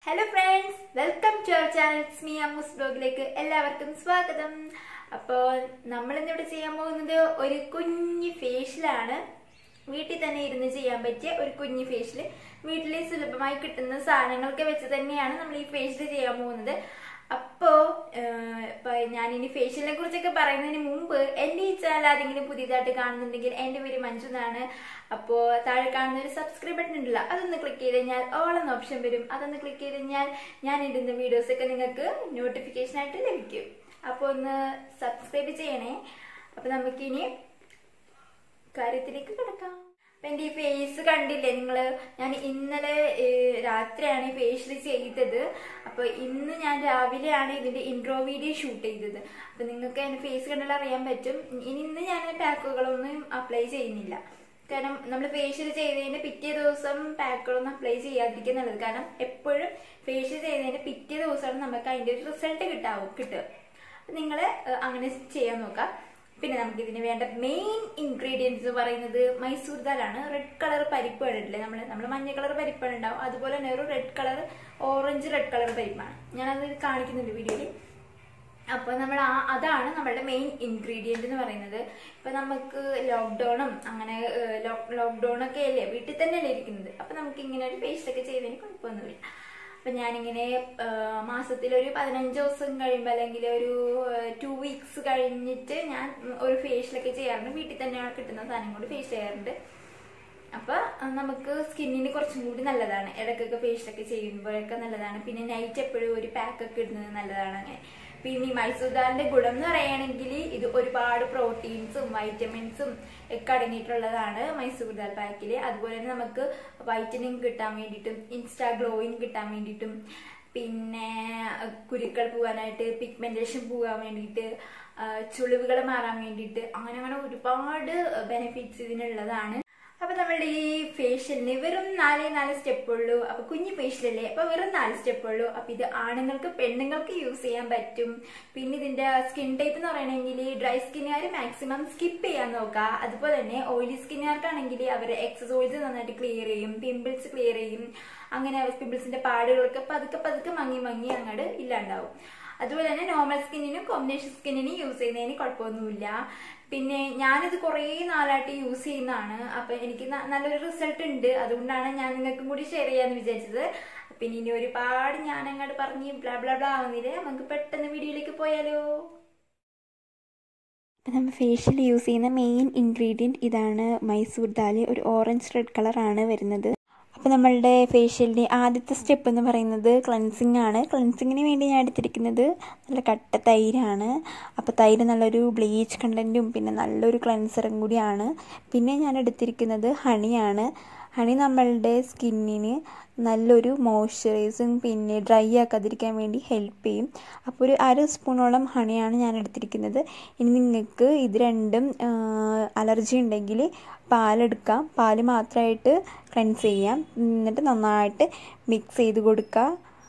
hello friends welcome to our channel me Ammu's ബ്ലോഗിലേക്ക് എല്ലാവർക്കും സ്വാഗതം അപ്പോൾ നമ്മൾ ഇന്നിവിടെ ചെയ്യാൻ പോകുന്നത് ഒരു കുഞ്ഞു ഫേഷ്യലാണ് വീട്ടിൽ തന്നെ ഇരുന്ന് ചെയ്യാൻ പറ്റിയ ഒരു കുഞ്ഞു ഫേഷ്യൽ വീട്ടിൽ സുലഭമായി കിട്ടുന്ന സാധനങ്ങളൊക്കെ വെച്ച് തന്നെയാണ് നമ്മൾ ഈ ഫേഷ്യൽ ചെയ്യാൻ പോകുന്നത് അപ്പോ ഏഹ്, ഇപ്പൊ ഞാനിനി ഫേഷ്യലിനെ കുറിച്ചൊക്കെ പറയുന്നതിന് മുമ്പ് എന്റെ ഈ ചാനൽ ആരെങ്കിലും പുതിയതായിട്ട് കാണുന്നുണ്ടെങ്കിൽ എന്റെ പേര് മഞ്ജു എന്നാണ് അപ്പോ താഴെ കാണുന്ന ഒരു സബ്സ്ക്രൈബ് ബട്ടൺ ഉണ്ടല്ലോ അതൊന്ന് ക്ലിക്ക് ചെയ്ത് കഴിഞ്ഞാൽ ഓൾ എന്ന ഓപ്ഷൻ വരും അതൊന്ന് ക്ലിക്ക് ചെയ്ത് കഴിഞ്ഞാൽ ഞാൻ ഇടുന്ന വീഡിയോസ് ഒക്കെ നിങ്ങൾക്ക് നോട്ടിഫിക്കേഷൻ ആയിട്ട് ലഭിക്കും അപ്പൊ ഒന്ന് സബ്സ്ക്രൈബ് ചെയ്യണേ അപ്പൊ നമുക്കിനി കാര്യത്തിലേക്ക് കിടക്കാം അപ്പൊ എന്റെ ഈ ഫേസ് കണ്ടില്ലേ നിങ്ങള് ഞാൻ ഇന്നലെ ഏഹ്, രാത്രിയാണ് ഈ ഫേഷ്യൽ ചെയ്തത് അപ്പൊ ഇന്ന് ഞാൻ രാവിലെയാണ് ഇതിന്റെ ഇൻട്രോ വീഡിയോ ഷൂട്ട് ചെയ്തത് അപ്പൊ നിങ്ങൾക്ക് എന്റെ ഫേസ് കണ്ടാൽ അറിയാൻ പറ്റും ഇനി ഇന്ന് ഞാൻ പാക്കുകളൊന്നും അപ്ലൈ ചെയ്യുന്നില്ല കാരണം നമ്മൾ ഫേഷ്യൽ ചെയ്തതിന്റെ പിറ്റേ ദിവസം പാക്കുകളൊന്നും അപ്ലൈ ചെയ്യാതിരിക്കുക നല്ലത് കാരണം എപ്പോഴും ഫേഷ്യൽ ചെയ്തതിന്റെ പിറ്റേ ദിവസമാണ് നമുക്ക് അതിന്റെ ഒരു റിസൾട്ട് കിട്ടാവും കിട്ടുക നിങ്ങൾ അങ്ങനെ ചെയ്യാൻ നോക്കാം പിന്നെ നമുക്ക് ഇതിന് വേണ്ട മെയിൻ ഇൻഗ്രീഡിയൻസ് എന്ന് പറയുന്നത് മൈസൂർ ദാലാണ് റെഡ് കളർ പരിപ്പ് കണ്ടിട്ടില്ലേ നമ്മൾ നമ്മൾ മഞ്ഞ കളർ പരിപ്പാണ് ഉണ്ടാവും അതുപോലെ തന്നെ ഒരു red colour orange red colour പരിപ്പാണ് ഞാനത് കാണിക്കുന്നുണ്ട് വീഡിയോയിൽ അപ്പോൾ നമ്മൾ ആ അതാണ് നമ്മളുടെ മെയിൻ ഇൻഗ്രീഡിയന്റ് എന്ന് പറയുന്നത് ഇപ്പൊ നമുക്ക് ലോക്ക്ഡൌണും അങ്ങനെ ലോക്ക്ഡൌൺ ഒക്കെ അല്ലേ വീട്ടിൽ തന്നെയല്ലേ ഇരിക്കുന്നത് അപ്പൊ നമുക്ക് ഇങ്ങനെ ഒരു ഫേഷ്യൽ ഒക്കെ ചെയ്തതിന് കുഴപ്പമൊന്നുമില്ല അപ്പൊ ഞാനിങ്ങനെ മാസത്തിൽ ഒരു പതിനഞ്ച് ദിവസം കഴിയുമ്പോൾ അല്ലെങ്കിൽ ഒരു ടു വീക്സ് കഴിഞ്ഞിട്ട് ഞാൻ ഒരു ഫേഷ്യലൊക്കെ ചെയ്യാറുണ്ട് വീട്ടിൽ തന്നെ കിട്ടുന്ന സാധനം കൊണ്ട് ഫേഷ്യൽ ചെയ്യാറുണ്ട് അപ്പൊ അഹ് നമുക്ക് സ്കിന്നിന് കുറച്ചും കൂടി നല്ലതാണ് ഇടയ്ക്കൊക്കെ ഫേഷ്യലൊക്കെ ചെയ്യുമ്പോഴൊക്കെ നല്ലതാണ് പിന്നെ നൈറ്റ് എപ്പോഴും ഒരു പാക്ക് ഒക്കെ ഇടുന്നത് നല്ലതാണ് അങ്ങനെ പിന്നെ ഈ മൈസൂർ ദാലിന്റെ ഗുണം എന്ന് പറയുകയാണെങ്കിൽ ഇത് ഒരുപാട് പ്രോട്ടീൻസും വൈറ്റമിൻസും ഒക്കെ അടങ്ങിയിട്ടുള്ളതാണ് മൈസൂർ ദാൽ പാക്കിൽ അതുപോലെ തന്നെ നമുക്ക് വൈറ്റനിങ് കിട്ടാൻ വേണ്ടിയിട്ടും ഇൻസ്റ്റാ ഗ്ലോയിങ് കിട്ടാൻ വേണ്ടിയിട്ടും പിന്നെ അഹ് കുരുക്കൾ പോകാനായിട്ട് പിഗ്മെന്റേഷൻ പോകാൻ വേണ്ടിയിട്ട് ചുളിവുകൾ മാറാൻ വേണ്ടിയിട്ട് അങ്ങനെ അങ്ങനെ ഒരുപാട് ബെനിഫിറ്റ്സ് ഇതിനുള്ളതാണ് അപ്പൊ നമ്മളുടെ ഈ ഫേഷ്യലിന് വെറും നാലേ നാല് സ്റ്റെപ്പ് ഉള്ളൂ അപ്പൊ കുഞ്ഞു ഫേഷ്യലല്ലേ അപ്പൊ വെറും നാല് സ്റ്റെപ്പ് ഉള്ളൂ അപ്പൊ ഇത് ആണുങ്ങൾക്ക് പെണ്ണുങ്ങൾക്ക് യൂസ് ചെയ്യാൻ പറ്റും പിന്നെ ഇതിന്റെ സ്കിൻ ടൈപ്പ് എന്ന് പറയണമെങ്കിൽ ഡ്രൈ സ്കിന്നുകാർ മാക്സിമം സ്കിപ്പ് ചെയ്യാൻ നോക്കുക അതുപോലെ തന്നെ ഓയിലി സ്കിന്നുകാർക്കാണെങ്കിൽ അവർ എക്സസോൾസ് നന്നായിട്ട് ക്ലിയർ ചെയ്യും പിമ്പിൾസ് ക്ലിയർ ചെയ്യും അങ്ങനെ പിമ്പിൾസിന്റെ പാടുകളൊക്കെ പതുക്കെ പതുക്കെ മങ്ങി മങ്ങി അങ്ങോട്ട് ഇല്ലാണ്ടാവും അതുപോലെ തന്നെ നോർമൽ സ്കിന്നിനും കോമ്പിനേഷൻ സ്കിന്നിനും യൂസ് ചെയ്യുന്നതിന് കുഴപ്പമൊന്നുമില്ല പിന്നെ ഞാനിത് കുറേ നാളായിട്ട് യൂസ് ചെയ്യുന്നതാണ് അപ്പൊ എനിക്ക് ന- നല്ലൊരു റിസൾട്ട് ഉണ്ട് അതുകൊണ്ടാണ് ഞാൻ നിങ്ങൾക്കും കൂടി ഷെയർ ചെയ്യാന്ന് വിചാരിച്ചത് പിന്നെ ഇനി ഒരുപാട് ഞാൻ അങ്ങോട്ട് പറഞ്ഞ് ബ്ലാ ബ്ലാ ബ്ലാ ആവുന്നില്ലേ നമുക്ക് പെട്ടെന്ന് വീഡിയോയിലേക്ക് പോയാലോ അപ്പം നമ്മൾ ഫേഷ്യൽ യൂസ് ചെയ്യുന്ന മെയിൻ ഇൻഗ്രീഡിയൻറ്റ് ഇതാണ് മൈസൂർ ദാല് ഒരു ഓറഞ്ച് റെഡ് കളറാണ് വരുന്നത് അപ്പോൾ നമ്മളുടെ ഫേഷ്യലിൻ്റെ ആദ്യത്തെ സ്റ്റെപ്പ് എന്ന് പറയുന്നത് ക്ലൻസിങ് ആണ് ക്ലൻസിങ്ങിന് വേണ്ടി ഞാൻ എടുത്തിരിക്കുന്നത് നല്ല കട്ട തൈരാണ് അപ്പോൾ തൈര് നല്ലൊരു ബ്ലീച്ച് കണ്ടൻറ്റും പിന്നെ നല്ലൊരു ക്ലൻസറും കൂടിയാണ് പിന്നെ ഞാൻ എടുത്തിരിക്കുന്നത് ഹണിയാണ് ഹണി നമ്മളുടെ സ്കിന്നിന് നല്ലൊരു മോയ്സ്ചറൈസും പിന്നെ ഡ്രൈ ആക്കാതിരിക്കാൻ വേണ്ടി ഹെൽപ്പ് ചെയ്യും അപ്പോൾ ഒരു അര സ്പൂണോളം ഹണിയാണ് ഞാൻ എടുത്തിരിക്കുന്നത് ഇനി നിങ്ങൾക്ക് ഇത് രണ്ടും അലർജി ഉണ്ടെങ്കിൽ പാലെടുക്കാം പാല് മാത്രമായിട്ട് ക്ലെൻസ് ചെയ്യാം എന്നിട്ട് നന്നായിട്ട് മിക്സ് ചെയ്ത് കൊടുക്കുക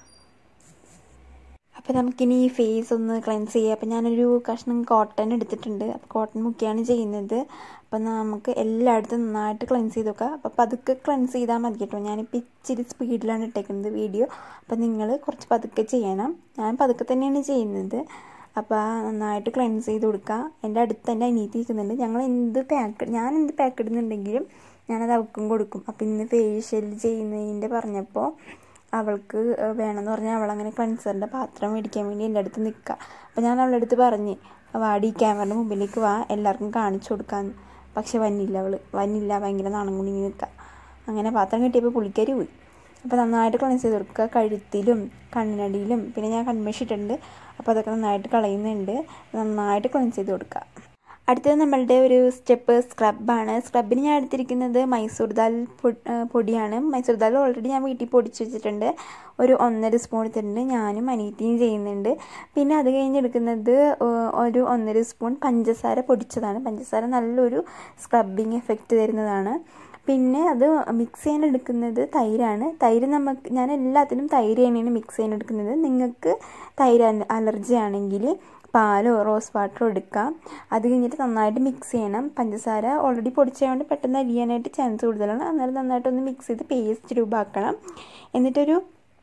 അപ്പോൾ നമുക്കിനി ഈ ഫേസ് ഒന്ന് ക്ലെൻസ് ചെയ്യാം അപ്പോൾ ഞാനൊരു കഷ്ണം കോട്ടൺ എടുത്തിട്ടുണ്ട് അപ്പോൾ കോട്ടൺ മുക്കിയാണ് ചെയ്യുന്നത് അപ്പോൾ നമുക്ക് എല്ലായിടത്തും നന്നായിട്ട് ക്ലെൻസ് ചെയ്ത് വെക്കുക അപ്പോൾ പതുക്കെ ക്ലെൻസ് ചെയ്താൽ മതി കേട്ടോ ഞാനിപ്പോൾ ഇച്ചിരി സ്പീഡിലാണ് ഇട്ടേക്കുന്നത് വീഡിയോ അപ്പോൾ നിങ്ങൾ കുറച്ച് പതുക്കെ ചെയ്യണം ഞാൻ പതുക്കെ തന്നെയാണ് ചെയ്യുന്നത് അപ്പോൾ നന്നായിട്ട് ക്ലെൻസ് ചെയ്ത് കൊടുക്കുക എൻ്റെ അടുത്ത് തന്നെ അനിയത്തി ഇരിക്കുന്നുണ്ട് ഞങ്ങൾ എന്ത് പാക്ക് ഞാൻ എന്ത് പാക്ക് ഇടുന്നുണ്ടെങ്കിലും ഞാനത് അവൾക്കും കൊടുക്കും അപ്പോൾ ഇന്ന് ഫേഷ്യൽ ചെയ്യുന്നതിൻ്റെ പറഞ്ഞപ്പോൾ അവൾക്ക് വേണമെന്ന് പറഞ്ഞാൽ അവളങ്ങനെ ക്ലൻസറിൻ്റെ പാത്രം മേടിക്കാൻ വേണ്ടി എൻ്റെ അടുത്ത് നിൽക്കുക അപ്പോൾ ഞാൻ അവളുടെ അടുത്ത് പറഞ്ഞ് വാടി ഈ ക്യാമറയുടെ മുമ്പിലേക്ക് വാ എല്ലാവർക്കും കാണിച്ചു കൊടുക്കാമെന്ന് പക്ഷെ വന്നില്ല അവൾ വന്നില്ല ഭയങ്കര നാണം കുണി നിൽക്കുക അങ്ങനെ പാത്രം കിട്ടിയപ്പോൾ പുള്ളിക്കാരി പോയി അപ്പോൾ നന്നായിട്ട് ക്ലൻസ് ചെയ്ത് കൊടുക്കുക കഴുത്തിലും കണ്ണിനടിയിലും പിന്നെ ഞാൻ കൺമഷി ഇട്ടിട്ടുണ്ട് അപ്പോൾ അതൊക്കെ നന്നായിട്ട് കളയുന്നുണ്ട് നന്നായിട്ട് ക്ലൻസ് ചെയ്ത് കൊടുക്കുക അടുത്തത് നമ്മളുടെ ഒരു സ്റ്റെപ്പ് സ്ക്രബാണ് സ്ക്രബിന് ഞാൻ എടുത്തിരിക്കുന്നത് മൈസൂർ ദാൽ പൊ- ആ, പൊടിയാണ് മൈസൂർ ദാൽ ഓൾറെഡി ഞാൻ വീട്ടിൽ പൊടിച്ച് വെച്ചിട്ടുണ്ട് ഒരു ഒന്നര സ്പൂൺ എടുത്തിട്ടുണ്ട് ഞാനും അനീറ്റിയും ചെയ്യുന്നുണ്ട് പിന്നെ അത് കഴിഞ്ഞ് എടുക്കുന്നത് ഒ- ഒരു ഒന്നര സ്പൂൺ പഞ്ചസാര പൊടിച്ചതാണ് പഞ്ചസാര നല്ലൊരു സ്ക്രബിങ് എഫക്റ്റ് തരുന്നതാണ് പിന്നെ അത് മിക്സ് ചെയ്യാൻ എടുക്കുന്നത് തൈരാണ് തൈര് നമുക്ക് ഞാൻ എല്ലാത്തിനും തൈര് തന്നെയാണ് മിക്സ് ചെയ്യാൻ എടുക്കുന്നത് നിങ്ങൾക്ക് തൈര് അലർജി ആണെങ്കിൽ പാലോ റോസ് വാട്ടറോ എടുക്കാം അത് കഴിഞ്ഞിട്ട് നന്നായിട്ട് മിക്സ് ചെയ്യണം പഞ്ചസാര ഓൾറെഡി പൊടിച്ചതുകൊണ്ട് പെട്ടെന്ന് അരിയാനായിട്ട് ചാൻസ് കൂടുതലാണ് അന്നേരം നന്നായിട്ടൊന്ന് മിക്സ് ചെയ്ത് പേസ്റ്റ് രൂപമാക്കണം എന്നിട്ടൊരു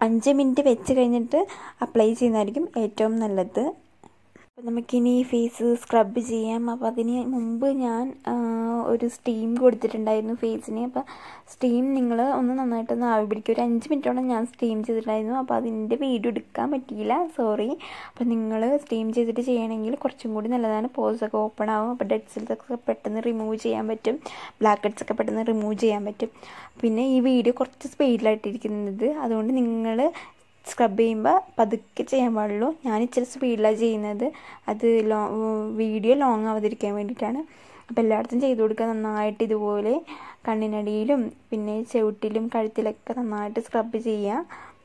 അഞ്ച് മിനിറ്റ് വെച്ച് കഴിഞ്ഞിട്ട് അപ്ലൈ ചെയ്യുന്നതായിരിക്കും ഏറ്റവും നല്ലത് അപ്പോൾ നമുക്കിനി ഫേസ് സ്ക്രബ് ചെയ്യാം അപ്പോൾ അതിന് മുമ്പ് ഞാൻ ഒരു സ്റ്റീം കൊടുത്തിട്ടുണ്ടായിരുന്നു ഫേസിന് അപ്പോൾ സ്റ്റീം നിങ്ങൾ ഒന്ന് നന്നായിട്ടൊന്ന് ആവി പിടിക്കുക ഒരു അഞ്ച് മിനിറ്റോളം ഞാൻ സ്റ്റീം ചെയ്തിട്ടുണ്ടായിരുന്നു അപ്പോൾ അതിൻ്റെ വീഡിയോ എടുക്കാൻ പറ്റിയില്ല സോറി അപ്പോൾ നിങ്ങൾ സ്റ്റീം ചെയ്തിട്ട് ചെയ്യണമെങ്കിൽ കുറച്ചും കൂടി നല്ലതാണ് പോസൊക്കെ ഓപ്പൺ ആവും അപ്പോൾ ഡെഡ് സെൽസ് ഒക്കെ പെട്ടെന്ന് റിമൂവ് ചെയ്യാൻ പറ്റും ബ്ലാക്ക് ഹെഡ്സ് ഒക്കെ പെട്ടെന്ന് റിമൂവ് ചെയ്യാൻ പറ്റും പിന്നെ ഈ വീഡിയോ കുറച്ച് സ്പീഡിലായിട്ടിരിക്കുന്നത് അതുകൊണ്ട് നിങ്ങൾ സ്ക്രബ് ചെയ്യുമ്പോൾ പതുക്കെ ചെയ്യാൻ പാടുള്ളൂ ഞാൻ ഇച്ചിരി സ്പീഡിലാണ് ചെയ്യുന്നത് അത് ലോ വീഡിയോ ലോങ് ആവാതിരിക്കാൻ വേണ്ടിയിട്ടാണ് അപ്പോൾ എല്ലായിടത്തും ചെയ്ത് കൊടുക്കുക നന്നായിട്ട് ഇതുപോലെ കണ്ണിനടിയിലും പിന്നെ ചവിട്ടിലും കഴുത്തിലൊക്കെ നന്നായിട്ട് സ്ക്രബ് ചെയ്യുക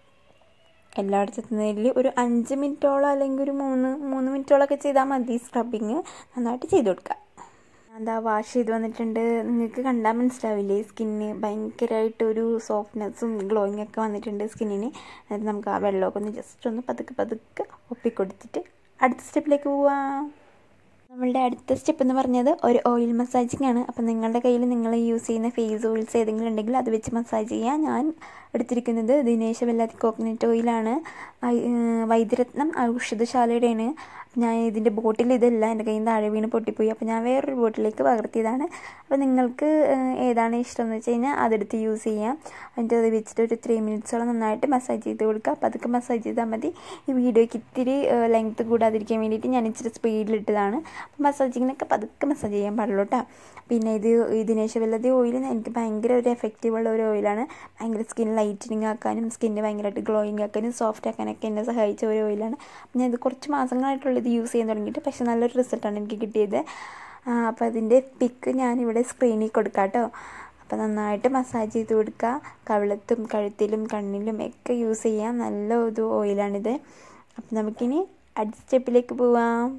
എല്ലായിടത്തും ഒരു അഞ്ച് മിനിറ്റോളം അല്ലെങ്കിൽ ഒരു മൂന്ന് മൂന്ന് മിനിറ്റോളമൊക്കെ ചെയ്താൽ മതി സ്ക്രബിങ് നന്നായിട്ട് ചെയ്ത് കൊടുക്കുക എന്താ വാഷ് ചെയ്ത് വന്നിട്ടുണ്ട് നിങ്ങൾക്ക് കണ്ടാൽ മനസ്സിലാവില്ലേ സ്കിന്നിന് ഭയങ്കരമായിട്ട് ഒരു സോഫ്റ്റ്നെസ്സും ഗ്ലോയിങ് ഒക്കെ വന്നിട്ടുണ്ട് സ്കിന്നിന് എന്നിട്ട് നമുക്ക് ആ വെള്ളമൊക്കെ ഒന്ന് ജസ്റ്റ് ഒന്ന് പതുക്കെ പതുക്കെ ഒപ്പിക്കൊടുത്തിട്ട് അടുത്ത സ്റ്റെപ്പിലേക്ക് പോവാം നമ്മളുടെ അടുത്ത സ്റ്റെപ്പ് എന്ന് പറഞ്ഞത് ഒരു ഓയിൽ മസാജിങ് ആണ് അപ്പം നിങ്ങളുടെ കയ്യിൽ നിങ്ങൾ യൂസ് ചെയ്യുന്ന ഫേസ് ഓയിൽസ് ഏതെങ്കിലും ഉണ്ടെങ്കിൽ അത് വെച്ച് മസാജ് ചെയ്യാം ഞാൻ എടുത്തിരിക്കുന്നത് ദിനേശ വെല്ലാത്തി കോക്കനട്ട് ഓയിലാണ് വൈദ്യരത്നം ഔഷധശാലയുടെയാണ് ഞാൻ ഇതിൻ്റെ ബോട്ടിൽ ഇതല്ല എൻ്റെ കയ്യിൽ നിന്ന് താഴെ വീണ് പൊട്ടിപ്പോയി അപ്പോൾ ഞാൻ വേറൊരു ബോട്ടിലേക്ക് പകർത്തിയതാണ് അപ്പോൾ നിങ്ങൾക്ക് ഏതാണ് ഇഷ്ടം എന്ന് വെച്ച് കഴിഞ്ഞാൽ അതെടുത്ത് യൂസ് ചെയ്യാം അതിൻ്റെ അത് വെച്ചിട്ട് ഒരു ത്രീ മിനിറ്റ്സോളം നന്നായിട്ട് മസാജ് ചെയ്ത് കൊടുക്കുക അപ്പോൾ അതൊക്കെ മസാജ് ചെയ്താൽ മതി ഈ വീഡിയോയ്ക്ക് ഇത്തിരി ലെങ്ത്ത് കൂടാതിരിക്കാൻ വേണ്ടിയിട്ട് ഞാൻ ഇച്ചിരി സ്പീഡിലിട്ടതാണ് അപ്പോൾ മസാജിങ്ങിനൊക്കെ പതുക്കെ മസാജ് ചെയ്യാൻ പാടുള്ളൂ കേട്ടോ പിന്നെ ഇത് ഈ ദിനേശവല്ലതി ഓയിൽ എനിക്ക് ഭയങ്കര ഒരു എഫക്റ്റീവുള്ള ഒരു ഓയിലാണ് ഭയങ്കര സ്കിൻ ലൈറ്റനിങ് ആക്കാനും സ്കിന്ന് ഭയങ്കരമായിട്ട് ഗ്ലോയിങ് ആക്കാനും സോഫ്റ്റ് ആക്കാനൊക്കെ എന്നെ സഹായിച്ച ഒരു ഓയിലാണ് ഞാൻ ഇത് കുറച്ച് മാസങ്ങളായിട്ടുള്ള ഇത് യൂസ് ചെയ്യാൻ തുടങ്ങിയിട്ട് പക്ഷേ നല്ലൊരു റിസൾട്ടാണ് എനിക്ക് കിട്ടിയത് അപ്പോൾ അതിൻ്റെ പിക്ക് ഞാനിവിടെ സ്ക്രീനിൽ കൊടുക്കാം കേട്ടോ അപ്പോൾ നന്നായിട്ട് മസാജ് ചെയ്ത് കൊടുക്കുക കവിളത്തും കഴുത്തിലും കണ്ണിലും ഒക്കെ യൂസ് ചെയ്യാം നല്ല ഒരു ഓയിലാണിത് അപ്പോൾ നമുക്കിനി അടുത്ത സ്റ്റെപ്പിലേക്ക് പോവാം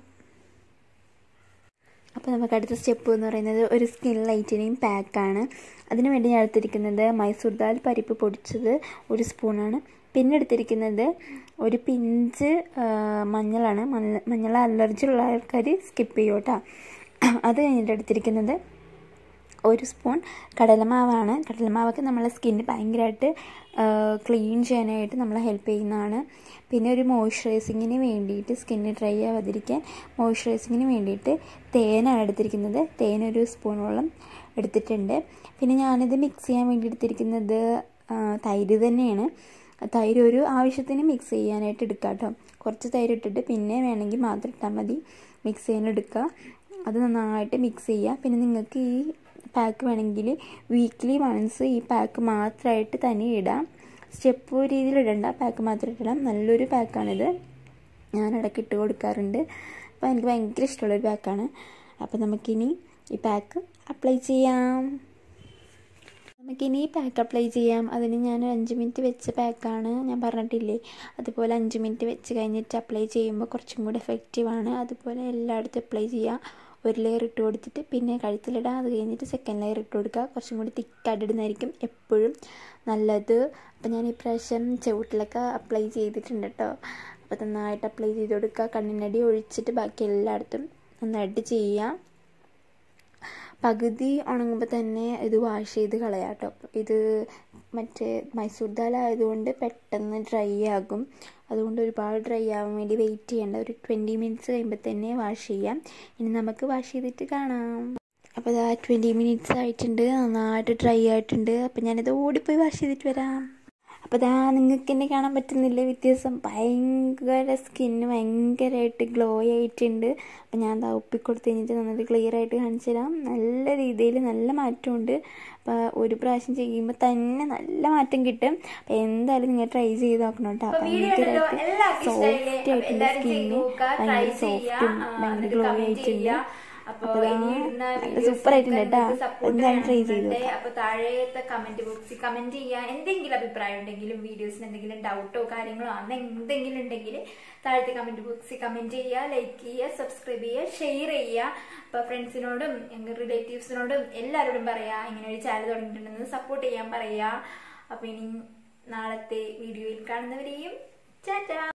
അപ്പോൾ നമുക്ക് അടുത്ത സ്റ്റെപ്പ് എന്ന് പറയുന്നത് ഒരു സ്കിൻ ലൈറ്റനിങ് പാക്കാണ് അതിന് വേണ്ടി ഞാൻ എടുത്തിരിക്കുന്നത് മൈസൂർ ദാൽ പരിപ്പ് പൊടിച്ചത് ഒരു സ്പൂണാണ് പിന്നെ എടുത്തിരിക്കുന്നത് ഒരു പിഞ്ച് മഞ്ഞളാണ് മഞ്ഞൾ മഞ്ഞൾ അലർജി ഉള്ള ആൾക്കാർ സ്കിപ്പ് ചെയ്യും കേട്ടോ അത് കഴിഞ്ഞിട്ട് എടുത്തിരിക്കുന്നത് ഒരു സ്പൂൺ കടലമാവാണ് കടലമാവൊക്കെ നമ്മളെ സ്കിന്ന് ഭയങ്കരമായിട്ട് ക്ലീൻ ചെയ്യാനായിട്ട് നമ്മളെ ഹെൽപ്പ് ചെയ്യുന്നതാണ് പിന്നെ ഒരു മോയ്സ്ചറൈസിങ്ങിന് വേണ്ടിയിട്ട് സ്കിന്ന് ഡ്രൈ ആവാതിരിക്കാൻ മോയ്സ്ചറൈസിങ്ങിന് വേണ്ടിയിട്ട് തേനാണ് എടുത്തിരിക്കുന്നത് തേൻ ഒരു സ്പൂണോളം എടുത്തിട്ടുണ്ട് പിന്നെ ഞാനിത് മിക്സ് ചെയ്യാൻ വേണ്ടി എടുത്തിരിക്കുന്നത് തൈര് തന്നെയാണ് തൈര് ഒരു ആവശ്യത്തിന് മിക്സ് ചെയ്യാനായിട്ട് എടുക്കുക കേട്ടോ കുറച്ച് തൈര് ഇട്ടിട്ട് പിന്നെ വേണമെങ്കിൽ മാത്രം ഇട്ടാൽ മതി മിക്സ് ചെയ്യാൻ എടുക്കുക അത് നന്നായിട്ട് മിക്സ് ചെയ്യുക പിന്നെ നിങ്ങൾക്ക് ഈ പാക്ക് വേണമെങ്കിൽ വീക്ക്ലി വൺസ് ഈ പാക്ക് മാത്രമായിട്ട് തന്നെ ഇടാം സ്റ്റെപ്പ് രീതിയിൽ ഇടണ്ട പാക്ക് മാത്രം ഇടാം നല്ലൊരു പാക്കാണിത് ഞാൻ ഇടയ്ക്ക് ഇട്ട് കൊടുക്കാറുണ്ട് അപ്പോൾ എനിക്ക് ഭയങ്കര ഇഷ്ടമുള്ളൊരു പാക്കാണ് അപ്പോൾ നമുക്കിനി ഈ പാക്ക് അപ്ലൈ ചെയ്യാം നമുക്കിനി പാക്ക് അപ്ലൈ ചെയ്യാം അതിന് ഞാൻ അഞ്ച് മിനിറ്റ് വെച്ച പാക്കാണ് ഞാൻ പറഞ്ഞിട്ടില്ലേ അതുപോലെ അഞ്ച് മിനിറ്റ് വെച്ച് കഴിഞ്ഞിട്ട് അപ്ലൈ ചെയ്യുമ്പോൾ കുറച്ചും കൂടി എഫക്റ്റീവാണ് അതുപോലെ എല്ലായിടത്തും അപ്ലൈ ചെയ്യാം ഒരു ലെയർ ഇട്ട് കൊടുത്തിട്ട് പിന്നെ കഴുത്തിലിടാം അത് കഴിഞ്ഞിട്ട് സെക്കൻഡ് ലെയർ ഇട്ട് കൊടുക്കുക കുറച്ചും കൂടി തിക്കായിട്ട് ഇടുന്നതായിരിക്കും എപ്പോഴും നല്ലത് അപ്പോൾ ഞാൻ ഇപ്രാവശ്യം ചുവട്ടിലൊക്കെ അപ്ലൈ ചെയ്തിട്ടുണ്ട് കേട്ടോ അപ്പോൾ നന്നായിട്ട് അപ്ലൈ ചെയ്ത് കൊടുക്കുക കണ്ണിനടി ഒഴിച്ചിട്ട് ബാക്കി എല്ലായിടത്തും നന്നായിട്ട് ചെയ്യാം പകുതി ഉണങ്ങുമ്പോൾ തന്നെ ഇത് വാഷ് ചെയ്ത് കളയാം കേട്ടോ ഇത് മറ്റേ മൈസൂർ ദാൽ ആയതുകൊണ്ട് പെട്ടെന്ന് ഡ്രൈ ആകും അതുകൊണ്ട് ഒരുപാട് ഡ്രൈ ആവാൻ വേണ്ടി വെയിറ്റ് ചെയ്യേണ്ട ഒരു ട്വൻറ്റി മിനിറ്റ്സ് കഴിയുമ്പോൾ തന്നെ വാഷ് ചെയ്യാം ഇനി നമുക്ക് വാഷ് ചെയ്തിട്ട് കാണാം അപ്പോൾ ഇതാ ട്വൻറ്റി മിനിറ്റ്സ് ആയിട്ടുണ്ട് നന്നായിട്ട് ഡ്രൈ ആയിട്ടുണ്ട് അപ്പോൾ ഞാനിത് ഓടിപ്പോയി വാഷ് ചെയ്തിട്ട് വരാം അപ്പോൾ ഇതാ നിങ്ങൾക്ക് എന്നെ കാണാൻ പറ്റുന്നില്ല വ്യത്യാസം ഭയങ്കര സ്കിന്ന് ഭയങ്കരമായിട്ട് ഗ്ലോ ആയിട്ടുണ്ട് അപ്പോൾ ഞാൻ എന്താ ഒപ്പിക്കൊടുത്ത് കഴിഞ്ഞിട്ട് നന്നായിട്ട് ക്ലിയർ ആയിട്ട് കാണിച്ചു തരാം നല്ല രീതിയിൽ നല്ല മാറ്റമുണ്ട് അപ്പോൾ ഒരു പ്രാവശ്യം ചെയ്യുമ്പോൾ തന്നെ നല്ല മാറ്റം കിട്ടും അപ്പോൾ എന്തായാലും നിങ്ങൾ ട്രൈ ചെയ്ത് നോക്കണം കേട്ടോ ഭയങ്കരമായിട്ട് സോഫ്റ്റ് ആയിട്ടുണ്ട് സ്കിന്ന് ഭയങ്കര സോഫ്റ്റും ഭയങ്കര ഗ്ലോ ആയിട്ടുണ്ട് അപ്പോൾ ഇനി ഇടുന്ന സൂപ്പർ ആയിട്ടുണ്ട് കേട്ടോ എന്തായാലും ട്രൈ ചെയ്തു അപ്പൊ താഴത്തെ കമന്റ് ബോക്സിൽ കമന്റ് ചെയ്യുക എന്തെങ്കിലും അഭിപ്രായം ഉണ്ടെങ്കിലും വീഡിയോസിന് എന്തെങ്കിലും ഡൗട്ടോ കാര്യങ്ങളോ അങ്ങനെ എന്തെങ്കിലും ഉണ്ടെങ്കിൽ താഴത്തെ കമന്റ് ബോക്സിൽ കമന്റ് ചെയ്യുക ലൈക്ക് ചെയ്യുക സബ്സ്ക്രൈബ് ചെയ്യുക ഷെയർ ചെയ്യുക അപ്പൊ ഫ്രണ്ട്സിനോടും റിലേറ്റീവ്സിനോടും എല്ലാവരോടും പറയാ ഇങ്ങനെ ഒരു ചാനൽ തുടങ്ങിയിട്ടുണ്ടെന്ന് സപ്പോർട്ട് ചെയ്യാൻ പറയാ അപ്പൊ ഇനി നാളത്തെ വീഡിയോയിൽ കാണുന്നവരെയും ചാറ്റാ